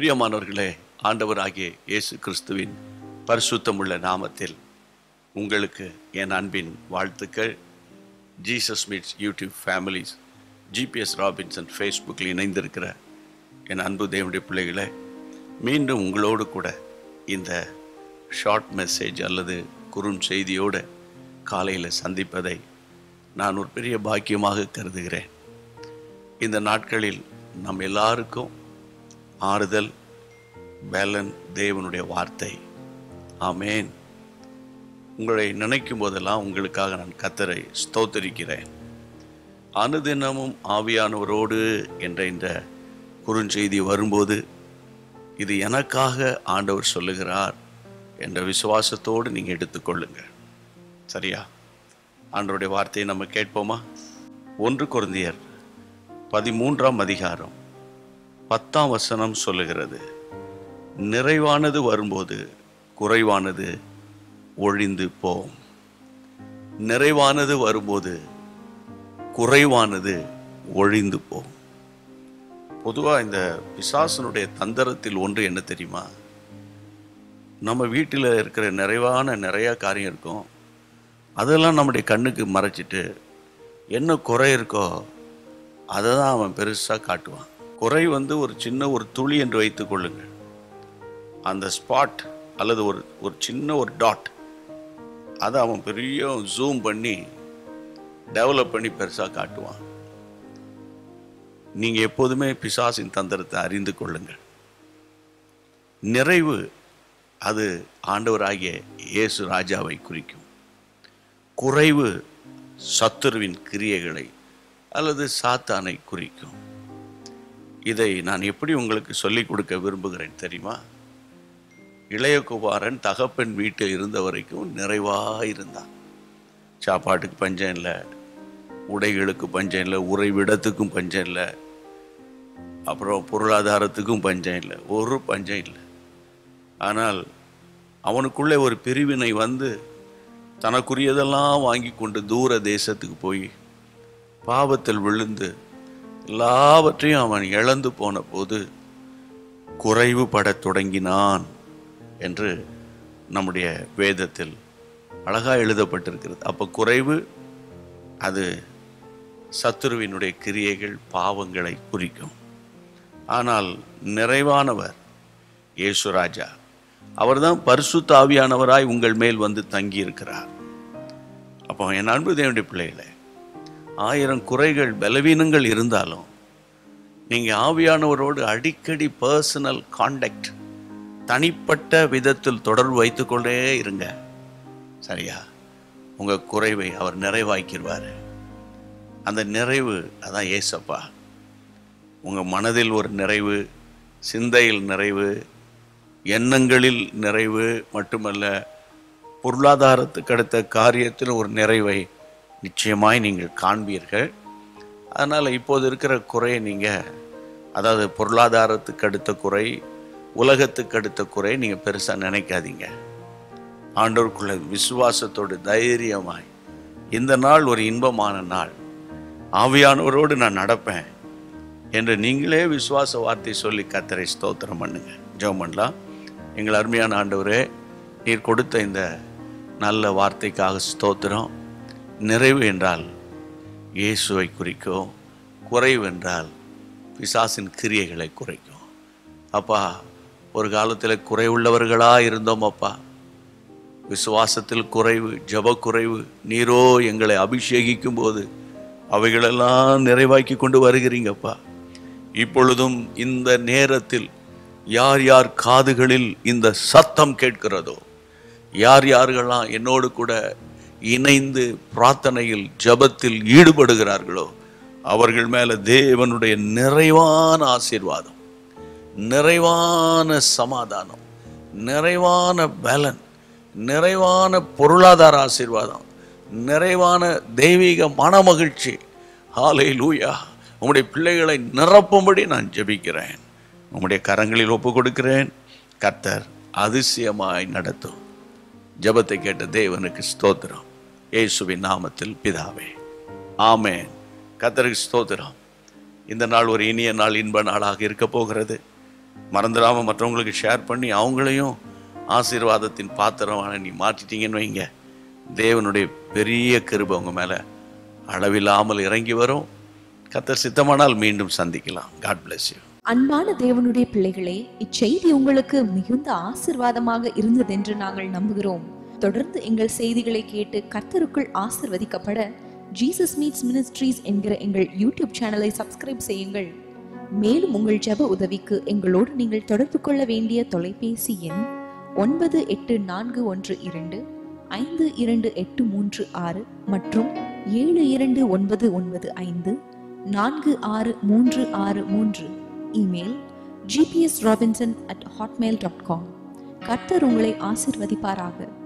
பிரியமானவர்களே ஆண்டவராகிய இயேசு கிறிஸ்துவின் பரிசுத்தமுள்ள நாமத்தில் உங்களுக்கு என் அன்பின் வாழ்த்துக்கள் Jesus meets YouTube families GPS Robinson ஃபேஸ்புக்கில் இணைந்திருக்கிற என் அன்பு தேவனுடைய பிள்ளைகளே மீண்டும் உங்களோடு கூட இந்த ஷார்ட் மெசேஜ் அல்லது குறுஞ்செய்தியோடு காலையில் சந்திப்பதை நான் ஒரு பெரிய பாக்கியமாக கருதுகிறேன் இந்த நாட்களில் நம் எல்லாருக்கும் ஆறுதல் பலன் தேவனுடைய வார்த்தை ஆமேன் உங்களை நினைக்கும் போதெல்லாம் உங்களுக்காக நான் கத்தரை ஸ்தோத்தரிக்கிறேன் அனுதினமும் ஆவியானவரோடு என்ற இந்த குறுஞ்செய்தி வரும்போது இது எனக்காக ஆண்டவர் சொல்லுகிறார் என்ற விசுவாசத்தோடு நீங்கள் எடுத்துக்கொள்ளுங்க சரியா ஆண்டவருடைய வார்த்தையை நம்ம கேட்போமா ஒன்று குருந்தியர் பதிமூன்றாம் அதிகாரம் பத்தாம் வசனம் சொல்லுகிறது நிறைவானது வரும்போது குறைவானது ஒழிந்து போம் நிறைவானது வரும்போது குறைவானது ஒழிந்து போம் பொதுவாக இந்த பிசாசனுடைய தந்திரத்தில் ஒன்று என்ன தெரியுமா நம்ம வீட்டில் இருக்கிற நிறைவான நிறையா காரியம் இருக்கும் அதெல்லாம் நம்முடைய கண்ணுக்கு மறைச்சிட்டு என்ன குறை இருக்கோ அதை தான் அவன் பெருசாக காட்டுவான் குறை வந்து ஒரு சின்ன ஒரு துளி என்று வைத்துக் கொள்ளுங்கள் அந்த ஸ்பாட் அல்லது ஒரு ஒரு சின்ன ஒரு டாட் அதை அவன் பெரிய ஜூம் பண்ணி டெவலப் பண்ணி பெருசாக காட்டுவான் நீங்கள் எப்போதுமே பிசாசின் தந்திரத்தை அறிந்து கொள்ளுங்கள் நிறைவு அது ஆண்டவராகிய இயேசு ராஜாவை குறிக்கும் குறைவு சத்துருவின் கிரியைகளை அல்லது சாத்தானை குறிக்கும் இதை நான் எப்படி உங்களுக்கு சொல்லிக் கொடுக்க விரும்புகிறேன் தெரியுமா இளையகுமாரன் தகப்பன் வீட்டில் இருந்த வரைக்கும் நிறைவாக இருந்தான் சாப்பாட்டுக்கு பஞ்சம் இல்லை உடைகளுக்கு பஞ்சம் இல்லை உறைவிடத்துக்கும் பஞ்சம் இல்லை அப்புறம் பொருளாதாரத்துக்கும் பஞ்சம் இல்லை ஒரு பஞ்சம் இல்லை ஆனால் அவனுக்குள்ளே ஒரு பிரிவினை வந்து தனக்குரியதெல்லாம் வாங்கி கொண்டு தூர தேசத்துக்கு போய் பாவத்தில் விழுந்து எல்லாவற்றையும் அவன் இழந்து போன போது குறைவுபடத் தொடங்கினான் என்று நம்முடைய வேதத்தில் அழகாக எழுதப்பட்டிருக்கிறது அப்போ குறைவு அது சத்துருவினுடைய கிரியைகள் பாவங்களை குறிக்கும் ஆனால் நிறைவானவர் இயேசுராஜா அவர்தான் பரிசுத்த ஆவியானவராய் உங்கள் மேல் வந்து தங்கியிருக்கிறார் அப்போ என் அன்பு தேவனுடைய பிள்ளைகளே ஆயிரம் குறைகள் பலவீனங்கள் இருந்தாலும் நீங்கள் ஆவியானவரோடு அடிக்கடி பர்சனல் கான்டாக்ட் தனிப்பட்ட விதத்தில் தொடர்பு வைத்துக்கொண்டே இருங்க சரியா உங்கள் குறைவை அவர் நிறைவாக்கிடுவார் அந்த நிறைவு அதான் ஏசப்பா உங்கள் மனதில் ஒரு நிறைவு சிந்தையில் நிறைவு எண்ணங்களில் நிறைவு மட்டுமல்ல பொருளாதாரத்துக்கு அடுத்த காரியத்தில் ஒரு நிறைவை நிச்சயமாய் நீங்கள் காண்பீர்கள் அதனால் இப்போது இருக்கிற குறையை நீங்கள் அதாவது பொருளாதாரத்துக்கு அடுத்த குறை உலகத்துக்கு அடுத்த குறை நீங்கள் பெருசாக நினைக்காதீங்க ஆண்டவருக்குள்ள விசுவாசத்தோடு தைரியமாய் இந்த நாள் ஒரு இன்பமான நாள் ஆவியானவரோடு நான் நடப்பேன் என்று நீங்களே விசுவாச வார்த்தை சொல்லி கத்தரை ஸ்தோத்திரம் பண்ணுங்க ஜெபம் பண்ணலாம் எங்கள் அருமையான ஆண்டவரே நீர் கொடுத்த இந்த நல்ல வார்த்தைக்காக ஸ்தோத்திரம் நிறைவு என்றால் இயேசுவை குறிக்கும் குறைவு என்றால் பிசாசின் கிரியைகளை குறைக்கும் அப்பா ஒரு காலத்தில் குறைவுள்ளவர்களாக இருந்தோம் அப்பா விசுவாசத்தில் குறைவு ஜப குறைவு நீரோ எங்களை அபிஷேகிக்கும் போது அவைகளெல்லாம் நிறைவாக்கி கொண்டு வருகிறீங்கப்பா இப்பொழுதும் இந்த நேரத்தில் யார் யார் காதுகளில் இந்த சத்தம் கேட்கிறதோ யார் யார்கள்லாம் என்னோடு கூட இணைந்து பிரார்த்தனையில் ஜபத்தில் ஈடுபடுகிறார்களோ அவர்கள் மேல தேவனுடைய நிறைவான ஆசீர்வாதம் நிறைவான சமாதானம் நிறைவான பலன் நிறைவான பொருளாதார ஆசீர்வாதம் நிறைவான தெய்வீக மனமகிழ்ச்சி ஹாலை லூயா உம்முடைய பிள்ளைகளை நிரப்பும்படி நான் ஜெபிக்கிறேன் உம்முடைய கரங்களில் ஒப்பு கொடுக்கிறேன் கர்த்தர் அதிசயமாய் நடத்தும் ஜெபத்தை கேட்ட தேவனுக்கு ஸ்தோத்திரம் இயேசுவின் நாமத்தில் பிதாவே ஆமென் கர்த்தருக்கு ஸ்தோத்திரம் இந்த நாள் ஒரு இனிய நாள் இன்ப நாளாக இருக்க போகிறது மறந்துடாம மற்றவங்களுக்கு ஷேர் பண்ணி அவங்களையும் ஆசீர்வாதத்தின் பாத்திரமான நீ மாற்றிட்டீங்கன்னு வைங்க தேவனுடைய பெரிய கிருபை உங்க மேல அளவில்லாமல் இறங்கி வரும் கத்தர் சித்தமானால் மீண்டும் சந்திக்கலாம் காட் bless you அன்பான தேவனுடைய பிள்ளைகளே இச்செய்தி உங்களுக்கு மிகுந்த ஆசிர்வாதமாக இருந்ததென்று நாங்கள் நம்புகிறோம் தொடர்ந்து எங்கள் செய்திகளை கேட்டு கர்த்தருக்குள் ஆசிர்வதிக்கப்பட ஜீசஸ் மீட்ஸ் மினிஸ்ட்ரீஸ் என்கிற எங்கள் யூடியூப் சேனலை சப்ஸ்கிரைப் செய்யுங்கள் மேலும் உங்கள் ஜெப உதவிக்கு எங்களோடு நீங்கள் தொடர்பு கொள்ள வேண்டிய தொலைபேசி எண் ஒன்பது எட்டு நான்கு ஒன்று இரண்டு ஐந்து இரண்டு எட்டு மூன்று ஆறு மற்றும் ஏழு இரண்டு ஒன்பது ஒன்பது ஐந்து நான்கு ஆறு மூன்று ஆறு மூன்று email GPS Robinson at Hotmail dot com கர்த்தர் உங்களை ஆசிர்வதிப்பாராக